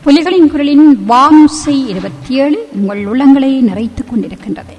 புலிகளின் குரலின் வானுசை இருபத்தி ஏழு உங்கள் உள்ளங்களை நிறைத்துக் கொண்டிருக்கின்றது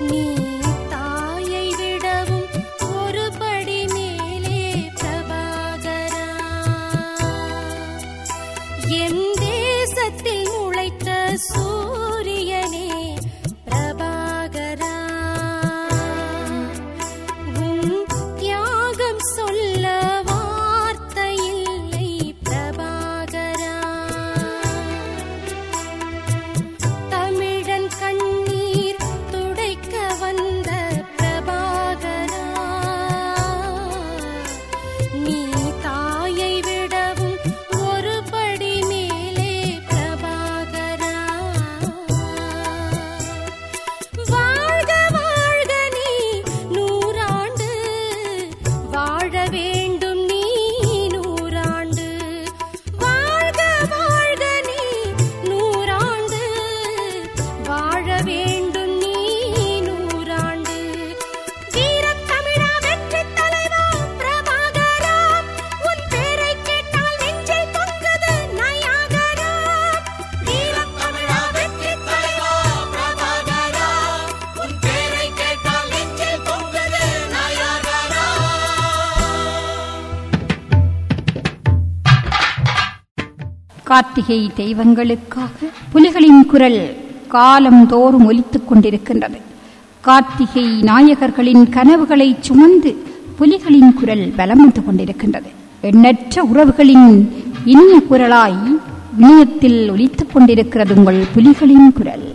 நீ தாயை விடவும் ஒரு படி மேலே பிரபாகரா என் தேசத்தில் முளைத்த சூரியனே பிரபாகரா உன் தியாகம் சொல்ல வார்த்தை இல்லை பிரபாகரா தமிழன் கண்ணீர் துடைக்க வந்த பிரபாகரா நீ தாயை விடவும் ஒரு படி மேலே பிரபாகரா வாழ்க வாழ்க நீ நூறாண்டு வாழ வேண்டும் நீ நூறாண்டு வாழ்க வாழ்க நீ நூறாண்டு வாழ வேண்டும் நீ நூறாண்டு வீரத் தமிழா வெற்றித் தலைவா பிரபாகரா உன் பேரைக் கேட்டால் நெஞ்சில் பொங்குது நயாகரா வீரத் தமிழா வெற்றித் தலைவா பிரபாகரா உன் பேரைக் கேட்டால் நெஞ்சில் பொங்குது நயாகரா கார்த்திகை தெய்வங்களுக்காக புலிகளின் குரல் காலந்தோறும் ஒலித்துக் கொண்டிருக்கின்றது கார்த்திகை நாயகர்களின் கனவுகளை சுமந்து புலிகளின் குரல் பலம் வந்து கொண்டிருக்கின்றது எண்ணற்ற உறவுகளின் இனிய குரலாய் இணையத்தில் ஒலித்துக் கொண்டிருக்கிறது உங்கள் புலிகளின் குரல்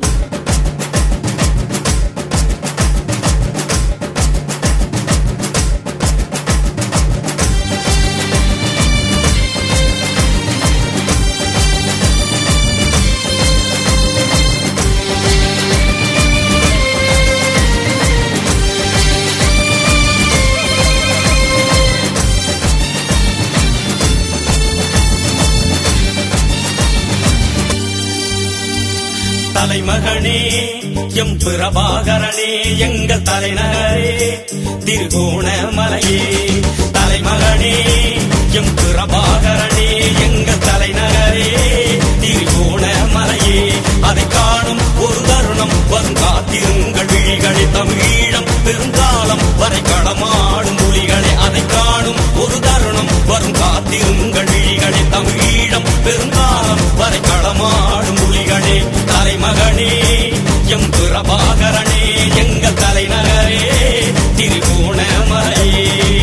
தலைமகனே எம் பிரபாகரனே எங்கள் தலைநகரே திருகோணமலையே தலைமகனே எம் பிரபாகரனே எங்கள் தலைநகரே திருகோணமலையே அதை காணும் ஒரு தருணம் வரும் காத்திருங்கள் விழிகளே தமிழீழம் பெருங்காலம் வரை களமாடும் புலிகளே அதை காணும் ஒரு தருணம் வரும் காத்திருங்கள் விழிகளே தமிழீழம் பெருங்காலம் வரை களமாடும் புலிகளே தலைமகனே எம் பிரபாகரனே எங்கள் தலைநகரே திருகோணமலையே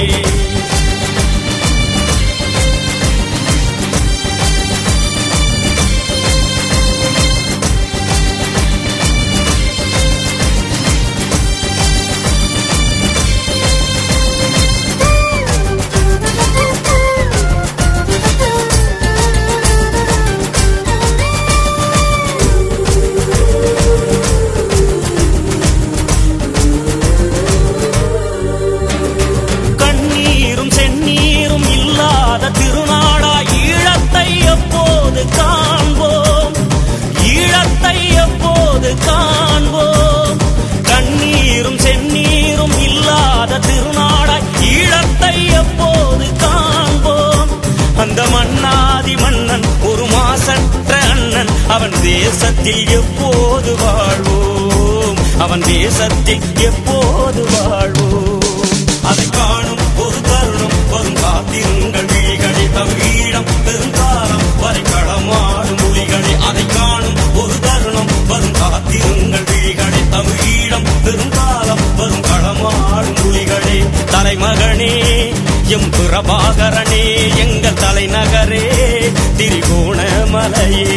கண்ணீரும் செந்நீரும் இல்லாத திருநாடா ஈழத்தை எப்போது காண்போம் ஈழத்தை எப்போது காண்போம் கண்ணீரும் செந்நீரும் இல்லாத திருநாடா ஈழத்தை எப்போது காண்போம் அந்த மன்னாதி மன்னன் ஒரு மாசற்ற அண்ணன் அவன் தேசத்தில் எப்போது வாழ்வோம் அவன் தேசத்தில் எப்போது வாழ்வோம் அதை காணும் ஒரு தருணம் வரும் காத்திருங்கள் விழிகளே தமிழீழம் பெருங்காலம் வரை களமாடும் மொழிகளே அதை காணும் ஒரு தருணம் வரும் காத்திருங்கள் விழிகளே தமிழீழம் பெருங்காலம் வரும் களமாடும் மொழிகளே தலைமகனே எம் பிரபாகரனே எங்கள் தலைநகரே திரிகோணமலையே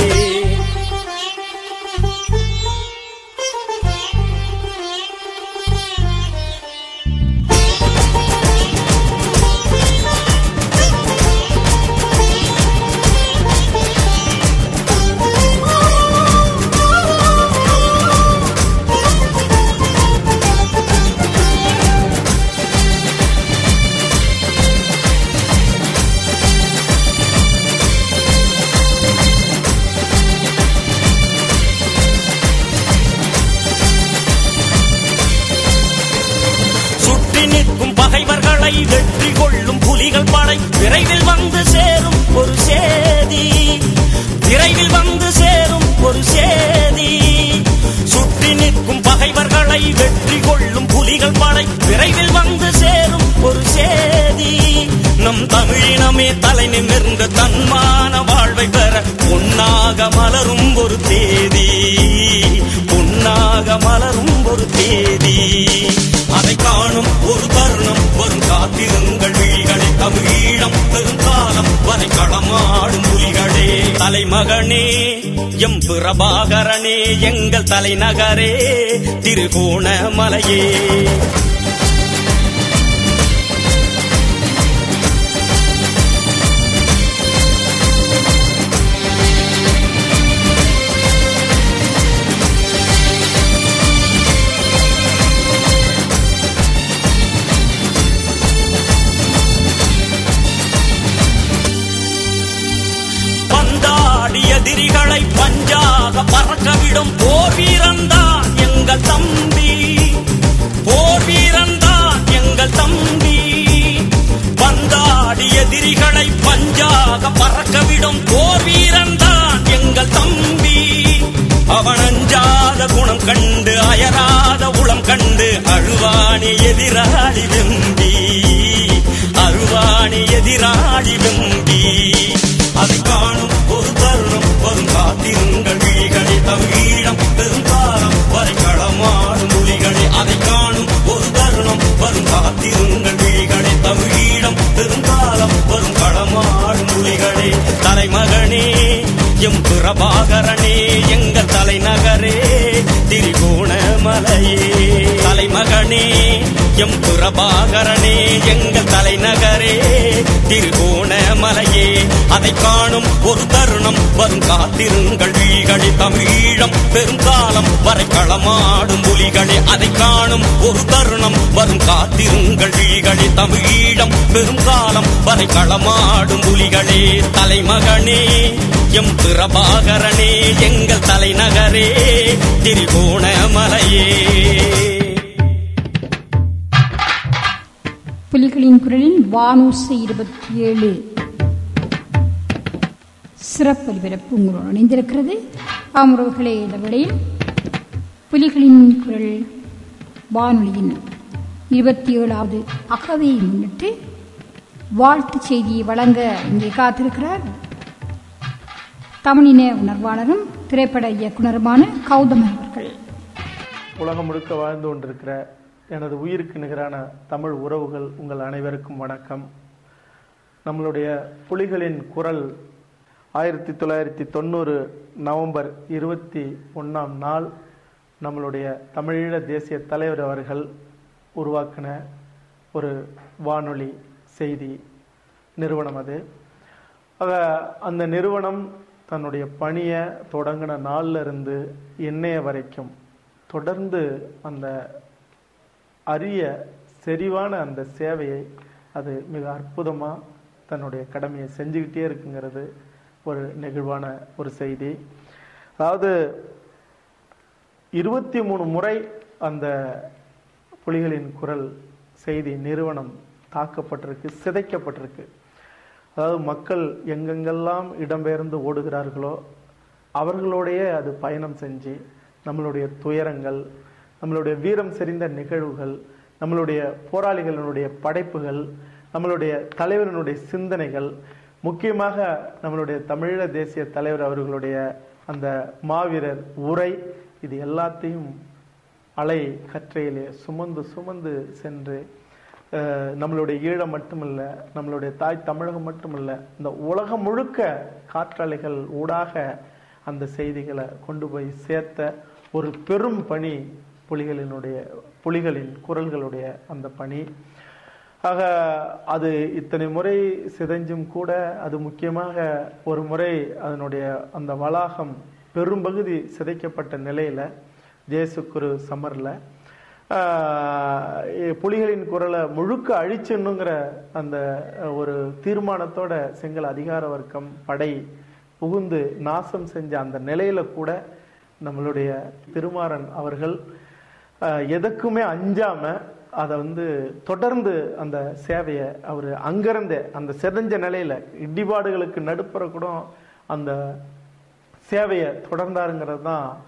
சுற்றி நிற்கும் பகைவர்களை வெற்றி கொள்ளும் புலிகள் படை விரைவில் வந்து சேரும் ஒரு சேதி விரைவில் வந்து சேரும் ஒரு சேதி சுற்றி நிற்கும் பகைவர்களை பகைவர்களை வெற்றி கொள்ளும் புலிகள் படை விரைவில் வந்து சேரும் ஒரு சேதி நம் தமிழினமே தலை நிமிர்ந்த தன்மான வாழ்வை பெற பொன்னாக மலரும் ஒரு தேதி பொன்னாக மலரும் ஒரு தேதி அதை காணும் ஒரு தருணம் வரும் காத்திருங்கள் விழிகளே தமிழீழம் பெருங்காலம் வரை களமாடும் புலிகளே தலைமகனே எம் பிரபாகரனே எங்கள் தலைநகரே திருகோணமலையே பந்தாடி எதிரிகளை பஞ்சாக பறக்கவிடும் போர் வீரன்தான் எங்கள் தம்பி போர் வீரன்தான் எங்கள் தம்பி பந்தாடி எதிரிகளை பஞ்சாக பறக்கவிடும் போர் வீரன்தான் எங்கள் தம்பி அவன் அஞ்சாத குணம் கண்டு அயராத உளம் கண்டு அழுவாணி எதிராளி வெம்பி அழுவாணி எதிராளி வெம்பி அதை காணும் ஒரு தருணம் வரும் காத்திருங்கள் விழிகளே தமிழீழம் பெருங்காலம் வரை களமாடும் மொழிகளே அதை காணும் ஒரு தருணம் வரும் காத்திருங்கள் விழிகளே தமிழீழம் பெருங்காலம் வரும் களமாடும் மொழிகளே தலைமகனே எம் பிரபாகரனே எங்கள் தலைநகரே திரிகோணமலையே தலைமகனே எம் பிரபாகரனே எங்கள் தலைநகரே திருகோணமலையே அதை காணும் ஒரு தருணம் வரும் காத்திருங்கள் வீழ்களி தமிழீழம் பெருங்காலம் வரை களமாடும் புலிகளே அதை காணும் ஒரு தருணம் வரும் காத்திருங்கள் வீழ்களி தமிழீழம் பெருங்காலம் வரை களமாடும் புலிகளே தலைமகனே எம் பிரபாகரனே எங்கள் தலைநகரே திரிகோணமலையே புலிகளின் குரலில் வானூசி இருபத்தி ஏழு சிறப்பு ஒலிபரப்பு உங்களோடு இணைந்திருக்கிறது ஆமுறவுகளே இந்த வேளையில் புலிகளின் குரல் வானொலியின் இருபத்தி ஏழாவது அகவையை முன்னிட்டு வாழ்த்து செய்தியை வழங்க இங்கே காத்திருக்கிறார் தமிழின உணர்வாளரும் திரைப்பட இயக்குனருமான கௌதமன் அவர்கள் உலகம் முழுக்க வாழ்ந்து கொண்டிருக்கிற எனது உயிருக்கு நிகரான தமிழ் உறவுகள் உங்கள் அனைவருக்கும் வணக்கம் நம்மளுடைய புலிகளின் குரல் ஆயிரத்தி தொள்ளாயிரத்தி தொண்ணூறு நவம்பர் இருபத்தி ஒன்றாம் நாள் நம்மளுடைய தமிழீழ தேசிய தலைவர் அவர்கள் உருவாக்கின ஒரு வானொலி செய்தி நிறுவனம் அது ஆக அந்த நிறுவனம் தன்னுடைய பணியை தொடங்கின நாள்ல இருந்து இன்னைய வரைக்கும் தொடர்ந்து அந்த அரிய செறிவான அந்த சேவையை அது மிக அற்புதமா தன்னுடைய கடமையை செஞ்சுக்கிட்டே இருக்குங்கிறது ஒரு நெகிழ்வான ஒரு செய்தி அதாவது இருபத்தி மூணு முறை அந்த புலிகளின் குரல் செய்தி நிறுவனம் தாக்கப்பட்டிருக்கு சிதைக்கப்பட்டிருக்கு அதாவது மக்கள் எங்கெங்கெல்லாம் இடம்பெயர்ந்து ஓடுகிறார்களோ அவர்களோடையே அது பயணம் செஞ்சு நம்மளுடைய துயரங்கள் நம்மளுடைய வீரம் செறிந்த நிகழ்வுகள் நம்மளுடைய போராளிகளினுடைய படைப்புகள் நம்மளுடைய தலைவரினுடைய சிந்தனைகள் முக்கியமாக நம்மளுடைய தமிழீழ தேசிய தலைவர் அவர்களுடைய அந்த மாவீரர் உரை இது எல்லாத்தையும் அலை கற்றையிலே சுமந்து சுமந்து சென்று அஹ், நம்மளுடைய ஈழம் மட்டுமல்ல நம்மளுடைய தாய் தமிழகம் மட்டுமல்ல இந்த உலகம் முழுக்க காற்றலைகள் ஊடாக அந்த செய்திகளை கொண்டு போய் சேர்த்த ஒரு பெரும் பணி புலிகளினுடைய புலிகளின் குரல்களுடைய அந்த பணி ஆக அது இத்தனை முறை சிதைஞ்சும் கூட அது முக்கியமாக ஒரு முறை அதனுடைய அந்த வளாகம் பெரும்பகுதி சிதைக்கப்பட்ட நிலையில ஜேசுக்குரு சம்மர்ல ஆஹ், புலிகளின் குரலை முழுக்க அழிச்சிடணுங்கிற அந்த ஒரு தீர்மானத்தோட செங்கல் அதிகார வர்க்கம் படை புகுந்து நாசம் செஞ்ச அந்த நிலையில கூட நம்மளுடைய திருமாறன் அவர்கள் ஆஹ், எதற்குமே அஞ்சாம அதை வந்து தொடர்ந்து அந்த சேவையை அவர் அங்கிருந்தே அந்த செதஞ்ச நிலையில இடிபாடுகளுக்கு நடுப்புற கூட அந்த சேவையை தொடர்ந்தாருங்கிறது தான்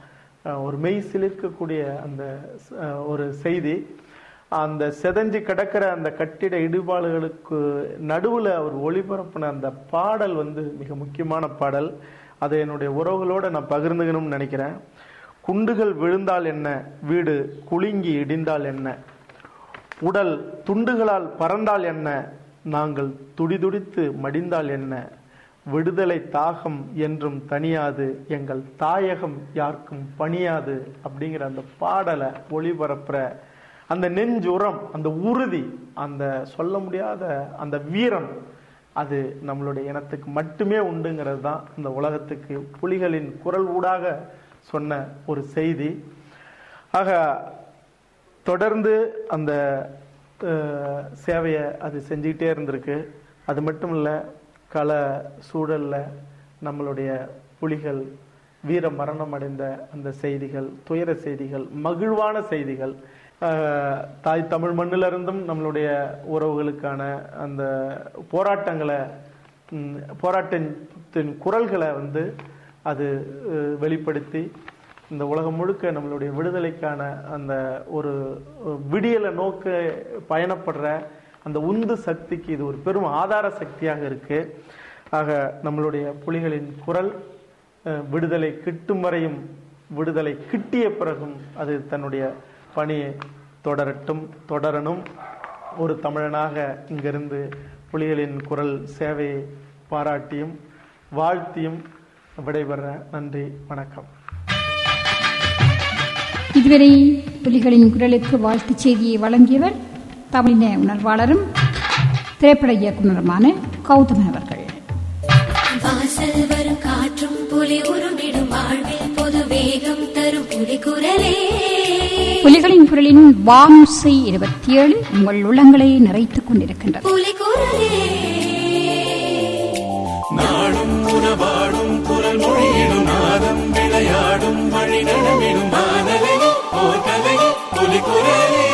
அஹ், ஒரு மெய் சிலிர்க்கக்கூடிய அந்த அஹ், ஒரு செய்தி அந்த செதஞ்சு கிடக்கிற அந்த கட்டிட இடிபாடுகளுக்கு நடுவுல அவர் ஒளிபரப்பின அந்த பாடல் வந்து மிக முக்கியமான பாடல் அதை என்னுடைய உறவுகளோட நான் பகிர்ந்துக்கணும்னு நினைக்கிறேன் குண்டுகள் விழுந்தால் என்ன வீடு குலுங்கி இடிந்தால் என்ன உடல் துண்டுகளால் பறந்தால் என்ன நாங்கள் துடிதுடித்து மடிந்தால் என்ன விடுதலை தாகம் என்றும் தனியாது எங்கள் தாயகம் யாருக்கும் பணியாது அப்படிங்கிற அந்த பாடலை ஒளிபரப்புற அந்த நெஞ்சுரம் அந்த உறுதி அந்த சொல்ல முடியாத அந்த வீரம் அது நம்மளுடைய இனத்துக்கு மட்டுமே உண்டுங்கிறது தான் இந்த உலகத்துக்கு புலிகளின் குரல் ஊடாக சொன்ன ஒரு செய்தி ஆக தொடர்ந்து அந்த அஹ், சேவையை அது செஞ்சுக்கிட்டே இருந்திருக்கு அது மட்டும் இல்லை கள சூழல்ல நம்மளுடைய புலிகள் வீர மரணம் அடைந்த அந்த செய்திகள் துயர செய்திகள் மகிழ்வான செய்திகள் அஹ், தாய் தமிழ் மண்ணில இருந்தும் நம்மளுடைய உறவுகளுக்கான அந்த போராட்டங்களை ம், போராட்டத்தின் குரல்களை வந்து அது அஹ், வெளிப்படுத்தி இந்த உலகம் முழுக்க நம்மளுடைய விடுதலைக்கான அந்த ஒரு அஹ், விடியலை நோக்க பயணப்படுற அந்த உந்து சக்திக்கு இது ஒரு பெரும் ஆதார சக்தியாக இருக்கு ஆக நம்மளுடைய புலிகளின் குரல் அஹ், விடுதலை கிட்டும் வரையும் விடுதலை கிட்டிய பிறகும் அது தன்னுடைய பணியை தொடரட்டும் தொடரணும் ஒரு தமிழனாக இங்கிருந்து புலிகளின் குரல் சேவையை பாராட்டியும் வாழ்த்தியும் விடைபெற நன்றி வணக்கம் இதுவரை புலிகளின் குரலுக்கு வாழ்த்துச் செய்தியை வழங்கியவர் தமிழின உணர்வாளரும் திரைப்பட இயக்குனருமான கௌதமன் அவர்கள் வாசல் வரும் காற்றும் புலி உருமிடும் வாழ்வில் பொது வேகம் தரும் புலி குரலே புலிகளின் குரலின் வாம்சை இருபத்தி ஏழு உங்கள் உள்ளங்களை நிறைத்துக் கொண்டிருக்கின்றது புலி குரலே நாடும் உறவாடும் குரல் மொழியிடும் நாதம் விளையாடும் வழி நடமிடும் வானலையில் ஓர் கலையில் புலி குரலே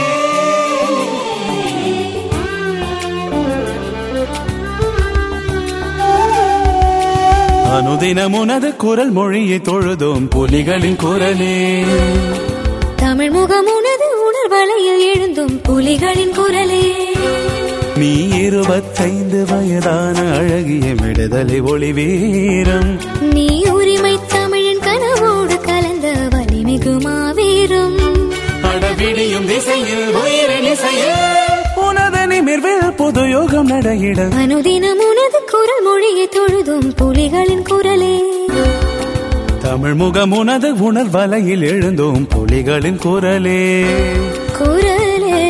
அனுதினம் உனது குரல் மொழியை தொழுதோம் புலிகளின் குரலே தமிழ் முகம் உனது உணர்வலையில் எழுந்தும் புலிகளின் குரலே நீ இருபத்தைந்து வயதான அழகிய விடுதலை ஒளி வீரம் நீ உரிமை தமிழின் கனவோடு கலந்த வலிமிகு மாவீரம் அடவிடியும் திசையில் உயிரின் இசையில் உனது நிமிர்வில் புது யோகம் நடையிட அனுதினம் உனது குரல் மொழியை தொழுதும் புலிகளின் குரலே தமிழ் முகம் உனது உணர்வலையில் எழுந்தோம் புலிகளின் குரலே குரலே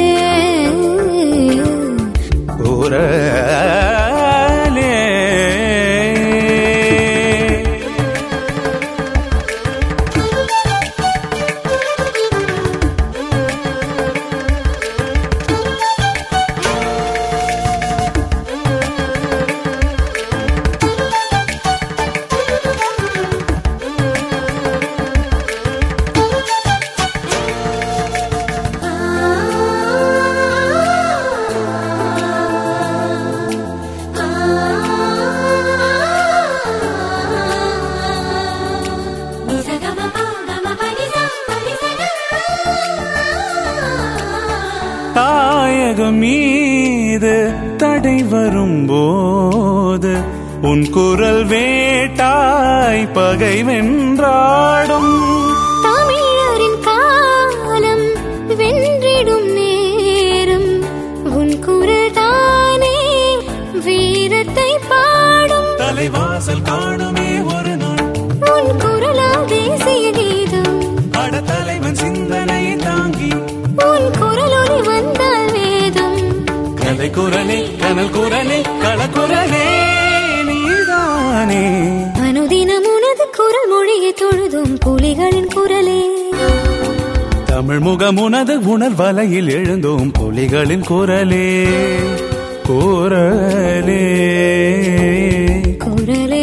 குரலே தாயகம் மீது தடை வரும்போது உன் குரல் வேட்டாய் பகை வென்றாடும் தமிழரின் காலம் வென்றிடும் நேரம் உன் குரல் தானே வீரத்தை பாடும் தலைவாசல் காணுமே ஒரு நாள் உன் குரலால் தேசிய கீதம் அட தலைவன் சிந்தனை தாங்கி உன் குரலொலி வந்தால் வேதம் கலை குரலே கனல் குரலே களக்குரலே நீதானே அனுதினம் உனது குரல் மொழியை தொழுதும் புலிகளின் குரலே தமிழ் முகம் உனது உணர்வலையில் எழுந்தோம் புலிகளின் குரலே குரலே குரலே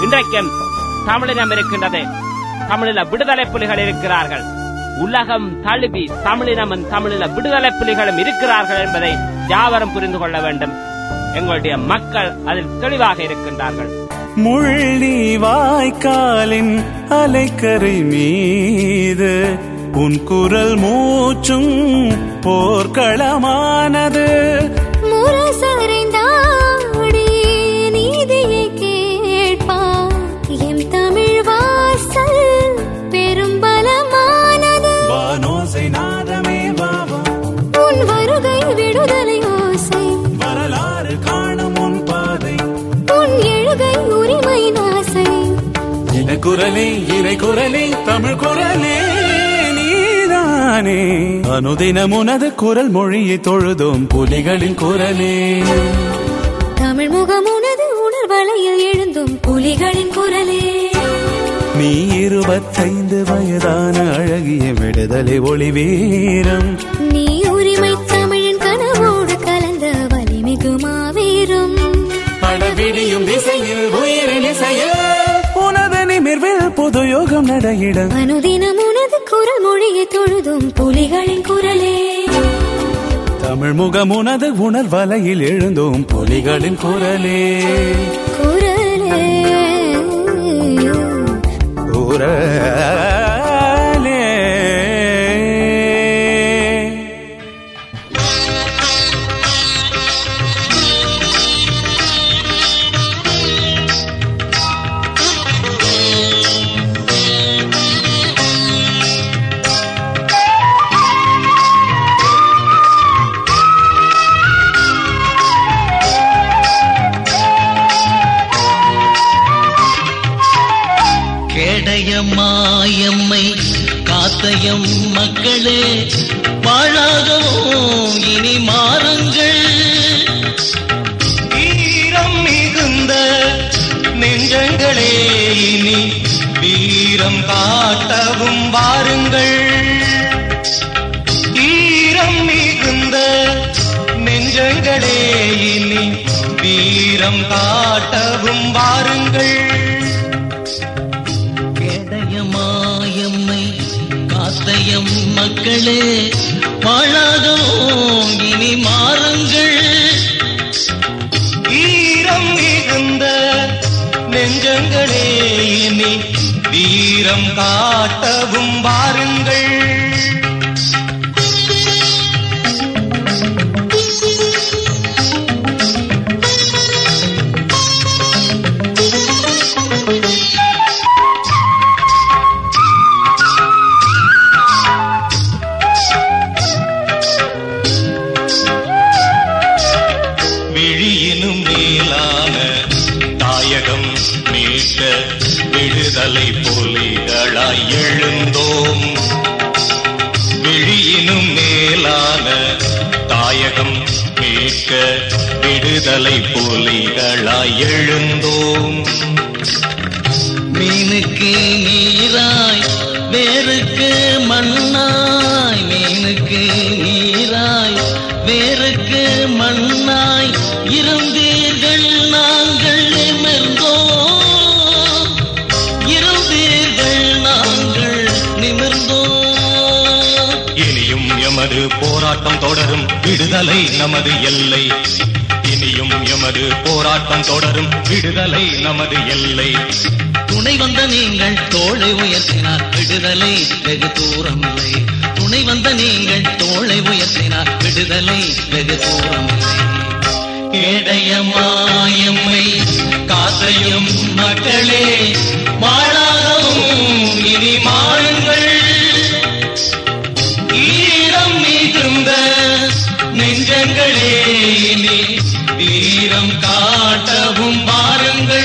இன்றைக்கும் தமிழினம் இருக்கின்றது தமிழில விடுதலை புலிகள் இருக்கிறார்கள் உலகம் தழுவி தமிழினமும் தமிழில விடுதலை புலிகளும் இருக்கிறார்கள் என்பதை யாவரும் புரிந்து கொள்ள வேண்டும் எங்களுடைய மக்கள் அதில் தெளிவாக இருக்கின்றார்கள் முள்ளி வாய்க்காலின் அலைக்கரை மீது உன் குரல் மூச்சும் போர்க்களமானது முரசறைந்தாடி நீதியை கேட்பார் எம் தமிழ் வாசல் பெரும்பலமானது வானோசை நாதமே பாவம் உன் வருகை விடுதலை ஓசை வரலாறு காணும் உன் பாதை உன் எழுகை உரிமை நாசை இன குரலே இறை குரலே தமிழ் குரலே நீதானே அனுதினம் உனது குரல் மொழியை தொழுதோம் புலிகளின் குரலே தமிழ் முகம் உனது உணர்வலையில் எழுந்தும் புலிகளின் குரலே நீ இருபத்தைந்து வயதான அழகிய விடுதலை ஒளி வீரம் நீ உரிமை தமிழின் கனவோடு கலந்த வலிமிகு மாவீரம் படவிடியும் திசையில் உயிரின் இசையில் உனது நிமிர்வில் புது யோகம் நடையிடம் அனுதினம் உனது குரல் மொழியை தொழுதும் புலிகளின் குரலே தமிழ் முகம் உனது உணர்வலையில் எழுந்தோம் புலிகளின் குரலே குரலே குரலே கேடயம்மாயம்மை காத்தயம் மக்களே வாழாகவும் இனி மாறுங்கள் வீரம் மிகுந்த நெஞ்சங்களே இனி வீரம் காட்டவும் வாருங்கள் வீரம் மிகுந்த நெஞ்சங்களே இனி வீரம் காட்டவும் வாருங்கள் கேடயமாயம்மை காத்தயம் மக்களே வாழாகவும் இனி மாறுங்கள் ஈரம் மிகுந்த நெஞ்சங்களே இனி வீரம் காட்டவும் வாருங்கள் விழியினும் மேலான தாயகம் மீட்க விடுதலை புலிகளாய் எழுந்தோம் விழியினும் மேலான தாயகம் மீட்க விடுதலை புலிகளாய் எழுந்தோம் மீனுக்கு நீராய் வேருக்கு மண்ணாய் மீனுக்கு நீராய் வேருக்கு மண்ணாய் இருந்தீர்கள் நாங்கள் நிமிர்ந்தோம் இருந்தீர்கள் நாங்கள் நிமிர்ந்தோம் இனியும் எமது போராட்டம் தொடரும் விடுதலை நமது எல்லை இனியும் எமது போராட்டம் தொடரும் விடுதலை நமது எல்லை துணை வந்த நீங்கள் தோளை உயர்த்தினார் விடுதலை வெகு தூரம் இல்லை துணை வந்த நீங்கள் தோளை உயர்த்தினார் விடுதலை வெகு தூரம் இல்லை கேடயமாயம்மை காத்தையும் மக்களே வாழாகவும் இனி மாறுங்கள் ஈரம் மிகுந்த நெஞ்சங்களே இனி வீரம் காட்டவும் பாருங்கள்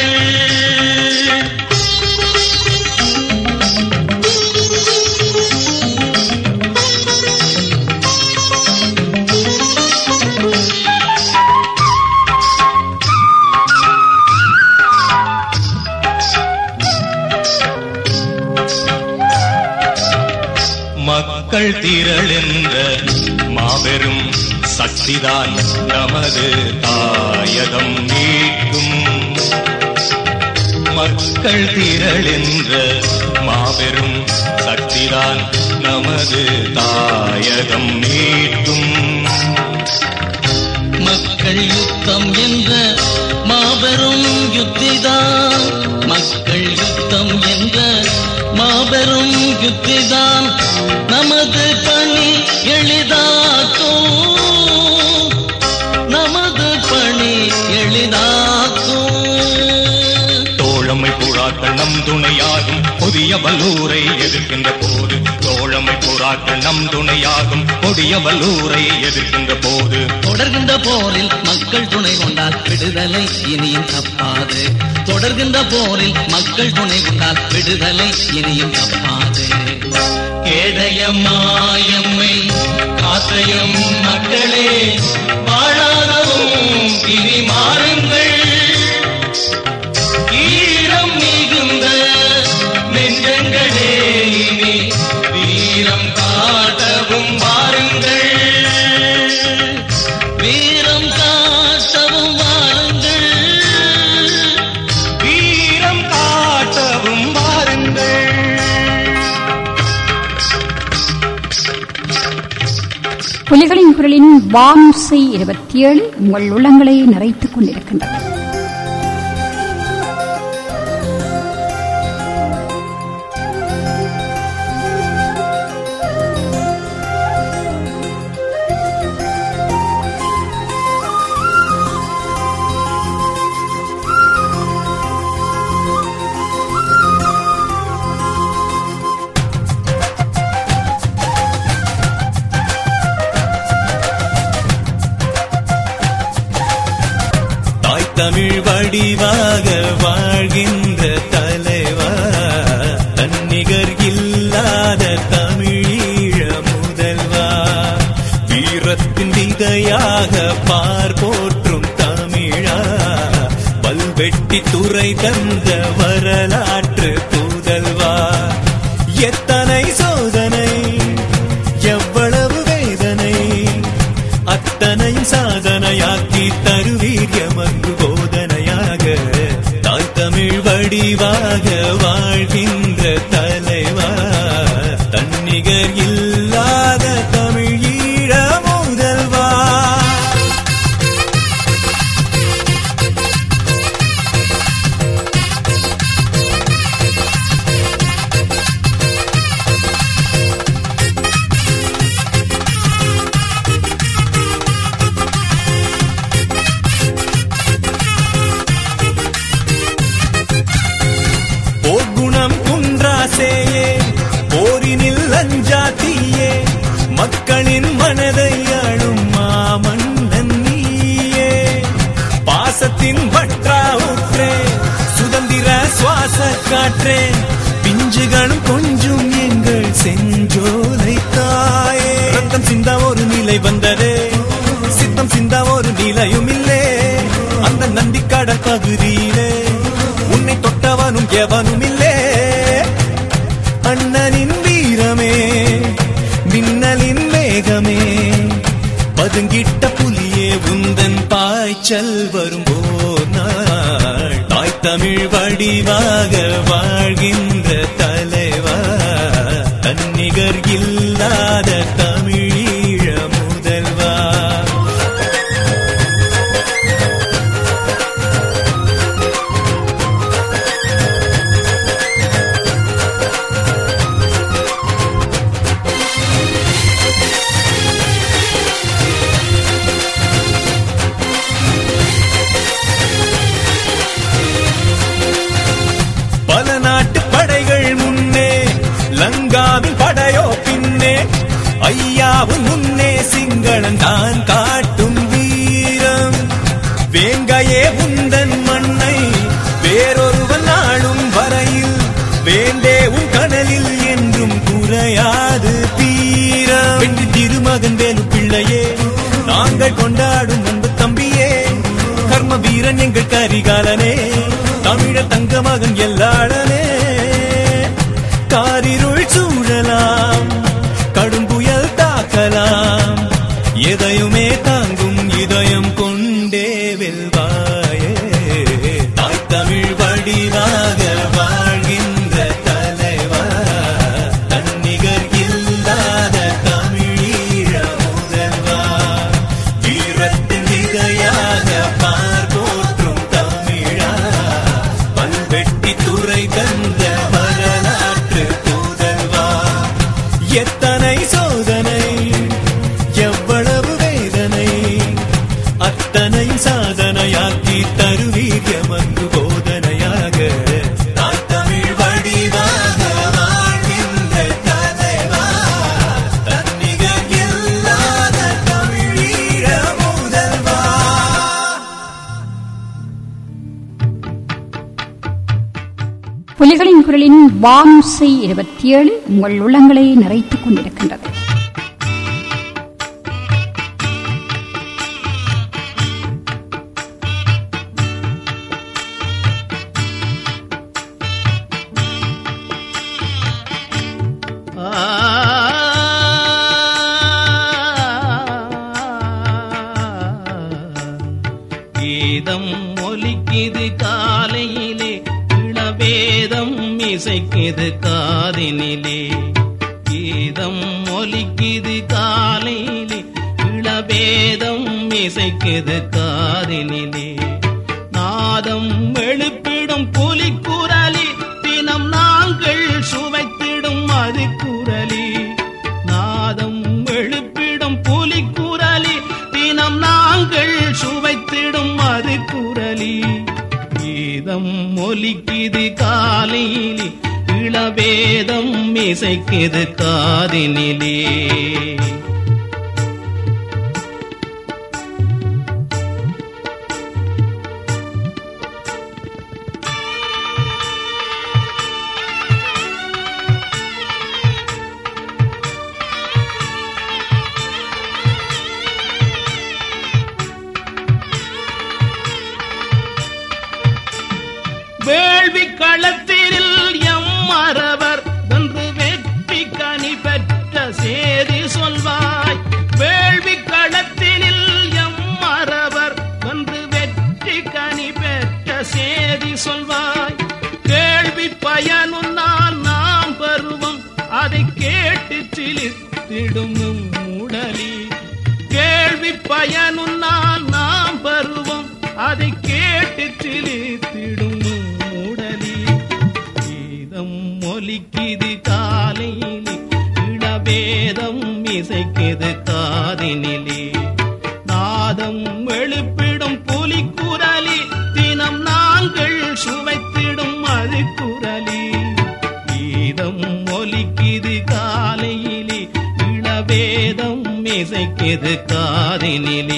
மக்கள் திரள் என்ற மாபெரும் சக்திதான் நமது தாயகம் மீட்கும் மக்கள் திரள் என்ற மாபெரும் சக்திதான் நமது தாயகம் மீட்டும் மக்கள் யுத்தம் என்ற மாபெரும் யுத்திதான் மக்கள் யுத்தம் என்ற மாபெரும் யுத்திதான் நமது பணி எளிதாக்கும் நமது பணி எளிதாக்கும் தோழமை புறாக்கள் நம் துணையாகும் புதிய வல்லூரை எதிர்க்கின்ற போது தோழமை புறாக்கள் நம் துணையாகும் கொடிய வல்லூரை எதிர்க்கின்ற போது தொடர்கின்ற போரில் மக்கள் துணை கொண்டால் விடுதலை இனியும் தப்பாது தொடர்கின்ற போரில் மக்கள் துணை கொண்டால் விடுதலை இனியும் தப்பாது கேடய மாயம்மை காத்தையும் மக்களே வாழாதவும் இனி மாறுங்கள் ஈரம் மிகுந்த நெஞ்சங்களே இனி வீரம் காட்டவும் வாருங்கள் வீரம் காட்டவும் வாருங்கள் வீரம் காட்டவும் வாருங்கள் புலிகளின் குரலின் வானுசை இருபத்தி ஏழு உங்கள் உள்ளங்களை நிறைத்துக் கொண்டிருக்கின்றது தாய் தமிழ் வடிவாக வாழ்கின்ற தலைவா தன்னிகர் இல்லாத தமிழீழ முதல்வா வீரத்தின் விதையாக பார் போற்றும் தமிழா பல்வெட்டி துறை தந்த வரலாற்று புதல்வா எத்தனை சோதனை எவ்வளவு வேதனை அத்தனையும் சாதனையாக்கி தருவீர் எமக்கு போதனையாக தாய் தமிழ் வடிவாக வாழ்கின்ற தலைவா தன்னிகர் இல்லாத தமிழ் ஈழ முதல்வா போர்க்குணம் குன்றாசேயே போரினில் அஞ்சாத்தியே மக்களின் மனதை ஆளும் மாமன்னன் நீயே பாசத்தின் வற்றா ஊற்றே சுதந்திர சுவாச காற்றே பிஞ்சுகளும் கொஞ்சம் எங்கள் செஞ்சோலை தாயே ரத்தம் சிந்த ஒரு நிலை வந்ததே சித்தம் சிந்த ஒரு நிலையும் இல்லே அந்த நந்திக்கடல் பகுதியிலே உன்னை தொட்டவனும் எவனும் இல்லே அண்ணனின் வீரமே மின்னலின் வேகமே பதுங்கிட்ட புலியே உந்தன் பாய்ச்சல் வரும் ஓர் நாள் தாய் தமிழ் வடிவாக வாழ்கின்ற தலைவா தன்னிகர் இல்லாத தமிழீழ முதல்வா பல நாட்டு படைகள் முன்னே லங்காவின் படையோ பின்னே ஐயாவும் முன்னே சிங்களன் தான் காட்டும் வீரம் வேங்கையே உந்தன் மண்ணை வேறொருவன் நாளும் வரையில் வேண்டே உன் கடலில் என்றும் குறையாது தீரம் வெற்றி திருமகன் வேலு பிள்ளையே நாங்கள் கொண்டாடும் அன்பு தம்பியே கர்ம வீரன் எங்கள் கரிகாலனே தமிழர் தங்க மகன் எல்லாளனே காரிருள் சூழலாம் கடும் புயல் தாக்கலாம் எதையுமே தாங்கும் இதயம் கொண்டே வெல்வாயே தாய் தமிழ் வடிவாக புலிகளின் குரலின் வானுசை இருபத்தி ஏழு உங்கள் உள்ளங்களை நிறைத்துக் கொண்டிருக்கின்றது கீதம் ஒலிக்குது காலையிலே இளவேதம் இசைக்குது காதினிலே கீதம் ஒலிக்குது காலையிலே இளவேதம் இசைக்குது காதினிலே நாதம் எழுப்பிடும் புலிக்குரலி தினம் நாங்கள் சுவைத்திடும் அது குரலி நாதம் எழுப்பிடும் புலிக்குரலி தினம் நாங்கள் சுவைத்திடும் அது குரலி கீதம் ஒலிக்குது காலையிலே இளவேதம் இசைக்குது காதினிலே வேள்வி களத்தில் எம் மறவர் வந்து வெற்றி கனி பெற்ற சேதி சொல்வாய் வேள்வி களத்தினில் எம் மறவர் வந்து வெற்றி கனி பெற்ற சேதி சொல்வாய் கேள்வி பயனுன்னால் நாம் பருவம் அதை கேட்டு சிலித்திடும் உடலி கேள்வி பயனுன்னால் நாம் பருவம் அதை கேட்டு சிலித்திடும் உடலி கீதம் ஒலிக்குது காலையிலே இளவேதம் இசைக்குது காதினிலே நாதம் எழுப்பிடும் புலிக்குரலி தினம் நாங்கள் சுவைத்திடும் அது குரலி கீதம் ஒலிக்குது காலையிலே இளவேதம் இசைக்குது காதினிலே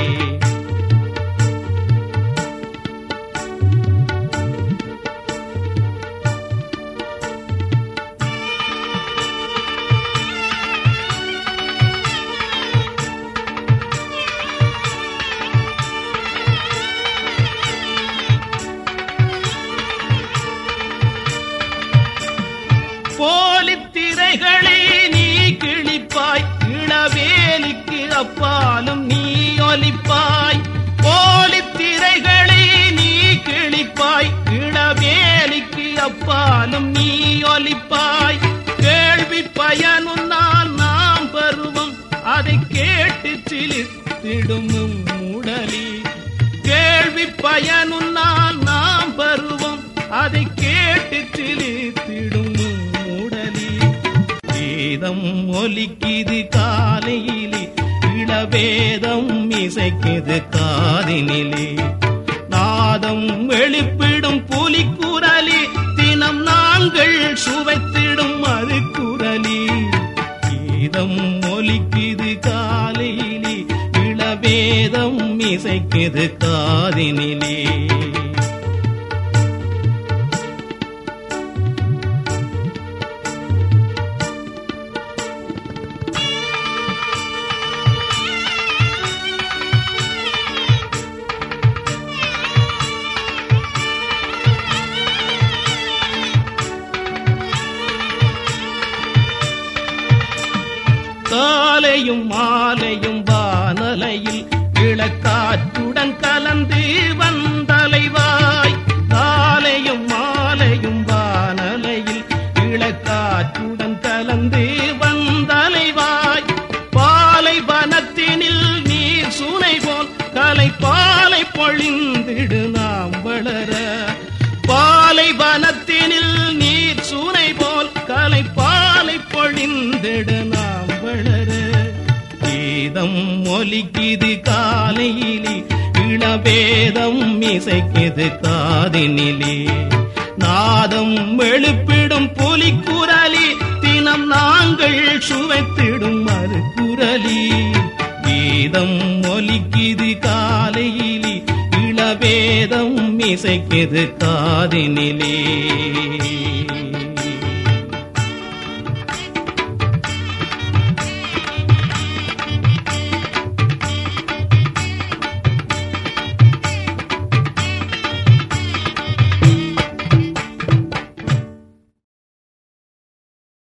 போலித்திரைகளை நீ கிழிப்பாய் இளவேலிக்கு அப்பாலும் நீ ஒலிப்பாய் போலித்திரைகளை நீ கிழிப்பாய் இளவேலிக்கு அப்பாலும் நீ ஒலிப்பாய் கேள்வி பயனுன்னால் நாம் பருவம் அதை கேட்டு சிலித்திடும் உடலி கேள்வி பயனுன்னால் நாம் பருவம் அதை கேட்டு சிலித்திடும் உடலி வேதம் ஒலிக்குது காலையிலே இளவேதம் இசைக்குது காதினிலே நாதம் எழுப்பிடும் புலிக்குரலி தினம் நாங்கள் சுவைத்திடும் அது குரலி கீதம் ஒலிக்குது காலையிலே இளவேதம் இசைக்குது காதினிலே காலையும் மாலையும் வானலையில் இளக்காற்றுடன் கலந்து வந்தலைவாய் காலையும் மாலையும் வானலையில் இளக்காற்றுடன் கலந்து வந்தலைவாய் பாலை வனத்தினில் நீர் சுனை போல் கலை பாலை பொழிந்திடு நாம் வளர பாலை வனத்தினில் நீர் சூனை போல் கலை பாலை பொழிந்திடு நாம் வளர கீதம் ஒலிக்குது காலையிலே இளவேதம் இசைக்குது காதினிலே நாதம் எழுப்பிடும் புலிக்குரலி தினம் நாங்கள் சுவைத்திடும் மறு குரலி கீதம் ஒலிக்குது காலையிலே இளவேதம் இசைக்குது காதினிலே